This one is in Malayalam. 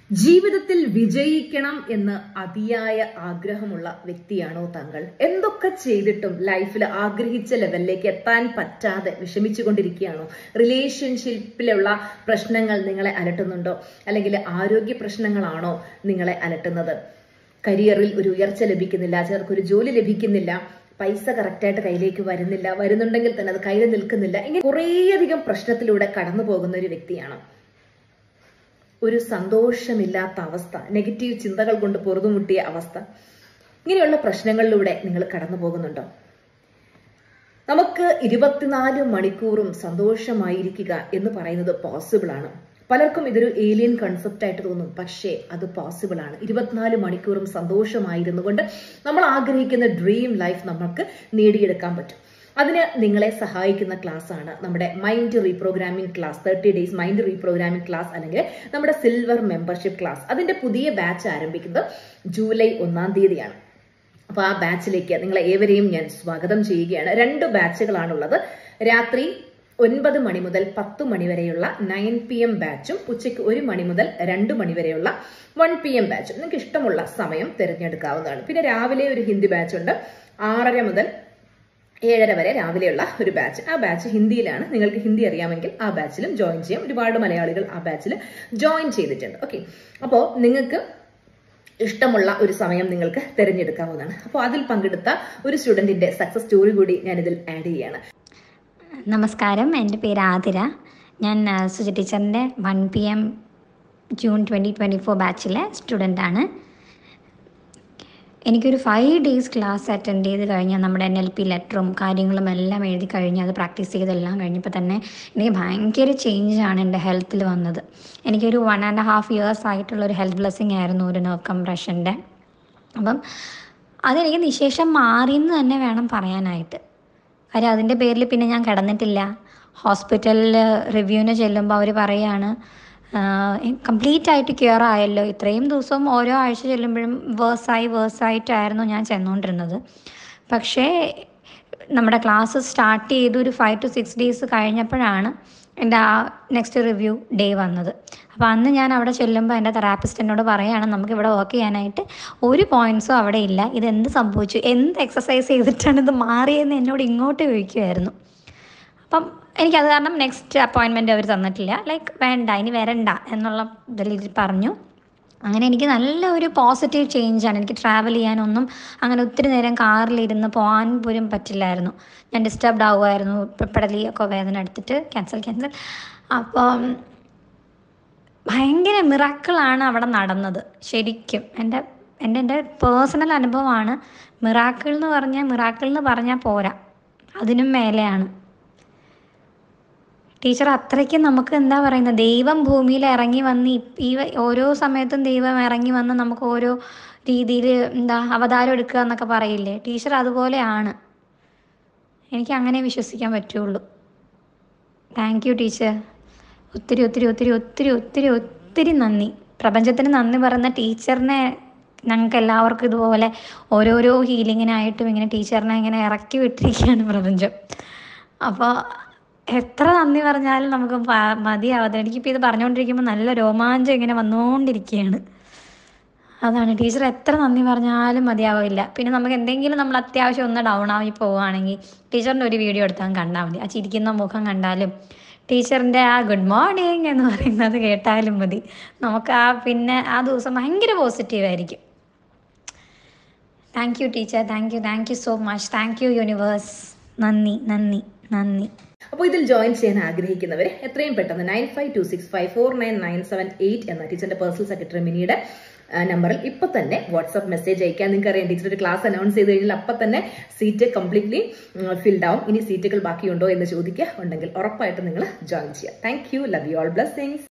ജീവിതത്തിൽ വിജയിക്കണം എന്ന് അതിയായ ആഗ്രഹമുള്ള വ്യക്തിയാണോ താങ്കൾ എന്തൊക്കെ ചെയ്തിട്ടും ലൈഫിൽ ആഗ്രഹിച്ച ലെവലിലേക്ക് എത്താൻ പറ്റാതെ വിഷമിച്ചുകൊണ്ടിരിക്കുകയാണോ റിലേഷൻഷിപ്പിലുള്ള പ്രശ്നങ്ങൾ നിങ്ങളെ അലട്ടുന്നുണ്ടോ അല്ലെങ്കിൽ ആരോഗ്യ പ്രശ്നങ്ങളാണോ നിങ്ങളെ അലട്ടുന്നത് കരിയറിൽ ഒരു ഉയർച്ച ലഭിക്കുന്നില്ല ചിലർക്ക് ഒരു ജോലി ലഭിക്കുന്നില്ല പൈസ കറക്റ്റായിട്ട് കയ്യിലേക്ക് വരുന്നില്ല വരുന്നുണ്ടെങ്കിൽ തന്നെ അത് കയ്യിൽ നിൽക്കുന്നില്ല ഇങ്ങനെ കുറേയധികം പ്രശ്നത്തിലൂടെ കടന്നു പോകുന്ന ഒരു വ്യക്തിയാണ് ഒരു സന്തോഷമില്ലാത്ത അവസ്ഥ നെഗറ്റീവ് ചിന്തകൾ കൊണ്ട് പൊറുതുമുട്ടിയ അവസ്ഥ ഇങ്ങനെയുള്ള പ്രശ്നങ്ങളിലൂടെ നിങ്ങൾ കടന്നു പോകുന്നുണ്ടോ നമുക്ക് ഇരുപത്തിനാല് മണിക്കൂറും സന്തോഷമായിരിക്കുക എന്ന് പറയുന്നത് പോസിബിൾ ആണ് പലർക്കും ഇതൊരു ഏലിയൻ കൺസെപ്റ്റ് ആയിട്ട് തോന്നും പക്ഷേ അത് പോസിബിൾ ആണ് ഇരുപത്തിനാല് മണിക്കൂറും സന്തോഷമായിരുന്നു കൊണ്ട് നമ്മൾ ആഗ്രഹിക്കുന്ന ഡ്രീം ലൈഫ് നമുക്ക് നേടിയെടുക്കാൻ പറ്റും അതിന് നിങ്ങളെ സഹായിക്കുന്ന ക്ലാസ് ആണ് നമ്മുടെ mind reprogramming class thirty days mind reprogramming class അല്ലെങ്കിൽ നമ്മുടെ സിൽവർ മെമ്പർഷിപ്പ് ക്ലാസ് അതിന്റെ പുതിയ ബാച്ച് ആരംഭിക്കുന്നത് ജൂലൈ ഒന്നാം തീയതിയാണ് അപ്പൊ ആ ബാച്ചിലേക്ക് നിങ്ങളെ ഏവരെയും ഞാൻ സ്വാഗതം ചെയ്യുകയാണ് രണ്ട് ബാച്ചുകളാണുള്ളത് രാത്രി ഒൻപത് മണി മുതൽ പത്ത് മണി വരെയുള്ള നയൻ പി എം ബാച്ചും ഉച്ചയ്ക്ക് ഒരു മണി മുതൽ രണ്ട് മണി വരെയുള്ള വൺ പി എം ബാച്ചും നിങ്ങൾക്ക് ഇഷ്ടമുള്ള സമയം തിരഞ്ഞെടുക്കാവുന്നതാണ് പിന്നെ രാവിലെ ഒരു ഹിന്ദി ബാച്ച് ഉണ്ട് ആറര മുതൽ ഏഴര വരെ രാവിലെയുള്ള ഒരു ബാച്ച് ആ ബാച്ച് ഹിന്ദിയിലാണ് നിങ്ങൾക്ക് ഹിന്ദി അറിയാമെങ്കിൽ ആ ബാച്ചിലും ജോയിൻ ചെയ്യാം ഒരുപാട് മലയാളികൾ ആ ബാച്ചിൽ ജോയിൻ ചെയ്തിട്ടുണ്ട് ഓക്കെ അപ്പോൾ നിങ്ങൾക്ക് ഇഷ്ടമുള്ള ഒരു സമയം നിങ്ങൾക്ക് തിരഞ്ഞെടുക്കാവുന്നതാണ് അപ്പോൾ അതിൽ പങ്കെടുത്ത ഒരു സ്റ്റുഡന്റിന്റെ സക്സസ് സ്റ്റോറി കൂടി ഞാനിതിൽ ആഡ് ചെയ്യുകയാണ് നമസ്കാരം എൻ്റെ പേര് ആതിര ഞാൻ ആ, സുജ ടീച്ചറിൻ്റെ one P M June twenty twenty four ബാച്ചിലെ സ്റ്റുഡൻ്റാണ് എനിക്കൊരു ഫൈവ് ഡേയ്സ് ക്ലാസ് അറ്റൻഡ് ചെയ്ത് കഴിഞ്ഞാൽ നമ്മുടെ എൻ എൽ പി ലെറ്ററും കാര്യങ്ങളും എല്ലാം എഴുതി കഴിഞ്ഞ് അത് പ്രാക്ടീസ് ചെയ്തെല്ലാം കഴിഞ്ഞപ്പോൾ തന്നെ എനിക്ക് ഭയങ്കര ചേഞ്ചാണ് എൻ്റെ ഹെൽത്തിൽ വന്നത് എനിക്കൊരു വൺ ആൻഡ് ഹാഫ് ഇയേഴ്സ് ആയിട്ടുള്ള ഒരു ഹെൽത്ത് ബ്ലെസ്സിങ് ആയിരുന്നു ഒരു നെർവ് കംപ്രഷൻ്റെ അപ്പം അതെനിക്ക് നിശേഷം മാറിയെന്ന് തന്നെ വേണം പറയാനായിട്ട് കാര്യം അതിൻ്റെ പേരിൽ പിന്നെ ഞാൻ കിടന്നിട്ടില്ല ഹോസ്പിറ്റലിൽ റിവ്യൂവിന് ചെല്ലുമ്പോൾ അവർ പറയാണ് കംപ്ലീറ്റ് ആയിട്ട് ക്യൂർ ആയല്ലോ ഇത്രയും ദിവസം ഓരോ ആഴ്ച ചെല്ലുമ്പോഴും വേഴ്സായി വേഴ്സായിട്ടായിരുന്നു ഞാൻ ചെന്നുകൊണ്ടിരുന്നത് പക്ഷേ നമ്മുടെ ക്ലാസ് സ്റ്റാർട്ട് ചെയ്ത് ഒരു ഫൈവ് ടു സിക്സ് ഡേയ്സ് കഴിഞ്ഞപ്പോഴാണ് എൻ്റെ ആ നെക്സ്റ്റ് റിവ്യൂ ഡേ വന്നത് അപ്പോൾ അന്ന് ഞാൻ അവിടെ ചെല്ലുമ്പോൾ എൻ്റെ തെറാപ്പിസ്റ്റ് എന്നോട് പറയുകയാണ് നമുക്ക് ഇവിടെ വർക്ക് ചെയ്യാനായിട്ട് ഒരു പോയിൻറ്സും അവിടെ ഇല്ല ഇത് എന്ത് സംഭവിച്ചു എന്ത് എക്സസൈസ് ചെയ്തിട്ടാണ് ഇത് മാറിയെന്ന് എന്നോട് ഇങ്ങോട്ട് ചോദിക്കുമായിരുന്നു അപ്പം എനിക്കത് കാരണം നെക്സ്റ്റ് അപ്പോയിൻമെൻറ്റ് അവർ തന്നിട്ടില്ല ലൈക്ക് വേണ്ട ഇനി വരണ്ട എന്നുള്ള ഇതിൽ പറഞ്ഞു അങ്ങനെ എനിക്ക് നല്ല ഒരു പോസിറ്റീവ് ചേഞ്ചാണ് എനിക്ക് ട്രാവൽ ചെയ്യാനൊന്നും അങ്ങനെ ഒത്തിരി നേരം കാറിലിരുന്ന് പോകാൻ പോലും പറ്റില്ലായിരുന്നു ഞാൻ ഡിസ്റ്റർബ്ഡ് ആവുമായിരുന്നു പെടലിയൊക്കെ വേദന എടുത്തിട്ട് ക്യാൻസൽ ക്യാൻസൽ അപ്പം ഭയങ്കര മിറാക്കിളാണ് അവിടെ നടന്നത് ശരിക്കും എൻ്റെ എൻ്റെ എൻ്റെ പേഴ്സണൽ അനുഭവമാണ് മിറാക്കിൾ എന്ന് പറഞ്ഞാൽ മിറാക്കിൾ എന്ന് പറഞ്ഞാൽ പോരാ അതിനും മേലെയാണ് ടീച്ചർ അത്രയ്ക്ക് നമുക്ക് എന്താ പറയുന്നത് ദൈവം ഭൂമിയിൽ ഇറങ്ങി വന്ന് ഇപ്പ- ഈ വ- ഓരോ സമയത്തും ദൈവം ഇറങ്ങി വന്ന് നമുക്ക് ഓരോ രീതിയിൽ എന്താ അവതാരം എടുക്കുക എന്നൊക്കെ പറയില്ലേ ടീച്ചർ അതുപോലെയാണ് എനിക്ക് അങ്ങനെ വിശ്വസിക്കാൻ പറ്റുള്ളൂ താങ്ക് യു ടീച്ചർ ഒത്തിരി ഒത്തിരി ഒത്തിരി ഒത്തിരി ഒത്തിരി ഒത്തിരി നന്ദി പ്രപഞ്ചത്തിന് നന്ദി പറയുന്ന ടീച്ചറിനെ ഞങ്ങൾക്ക് എല്ലാവർക്കും ഇതുപോലെ ഓരോരോ ഹീലിങ്ങിനായിട്ടും ഇങ്ങനെ ടീച്ചറിനെ ഇങ്ങനെ ഇറക്കി വിട്ടിരിക്കുകയാണ് പ്രപഞ്ചം അപ്പോൾ എത്ര നന്ദി പറഞ്ഞാലും നമുക്ക് പ- മതിയാവാതെ എനിക്കിപ്പോൾ ഇത് പറഞ്ഞുകൊണ്ടിരിക്കുമ്പോൾ നല്ല രോമാഞ്ചം ഇങ്ങനെ വന്നുകൊണ്ടിരിക്കുകയാണ് അതാണ് ടീച്ചർ എത്ര നന്ദി പറഞ്ഞാലും മതിയാവില്ല പിന്നെ നമുക്ക് എന്തെങ്കിലും നമ്മൾ അത്യാവശ്യം ഒന്ന് ഡൗൺ ആയി പോവുകയാണെങ്കിൽ ടീച്ചറിൻ്റെ ഒരു വീഡിയോ എടുത്താൽ കണ്ടാൽ മതി ആ ചിരിക്കുന്ന മുഖം കണ്ടാലും ടീച്ചറിൻ്റെ ആ ഗുഡ് മോർണിംഗ് എന്ന് പറയുന്നത് കേട്ടാലും മതി നമുക്ക് ആ പിന്നെ ആ ദിവസം ഭയങ്കര പോസിറ്റീവ് ആയിരിക്കും thank you teacher thank you thank you so much thank you universe നന്ദി നന്ദി നന്ദി അപ്പോൾ ഇതിൽ ജോയിൻ ചെയ്യാൻ ആഗ്രഹിക്കുന്നവർ എത്രയും പെട്ടെന്ന് nine five two six five four nine nine seven eight എന്ന ടീച്ചറിന്റെ പേഴ്സണൽ സെക്രട്ടറി മിനിയുടെ ആ, നമ്പറിൽ ഇപ്പൊ തന്നെ വാട്സ്ആപ്പ് മെസ്സേജ് അയക്കാൻ നിങ്ങൾക്ക് അറിയാം ടീച്ചർ ഒരു ക്ലാസ് അനൗൺസ് ചെയ്ത് കഴിഞ്ഞാൽ അപ്പൊ തന്നെ സീറ്റ് കംപ്ലീറ്റ്ലി ഫിൽഡ് ആവും ഇനി സീറ്റുകൾ ബാക്കിയുണ്ടോ എന്ന് ചോദിക്കുക ഉണ്ടെങ്കിൽ ഉറപ്പായിട്ടും നിങ്ങൾ ജോയിൻ ചെയ്യുക thank you love you all blessings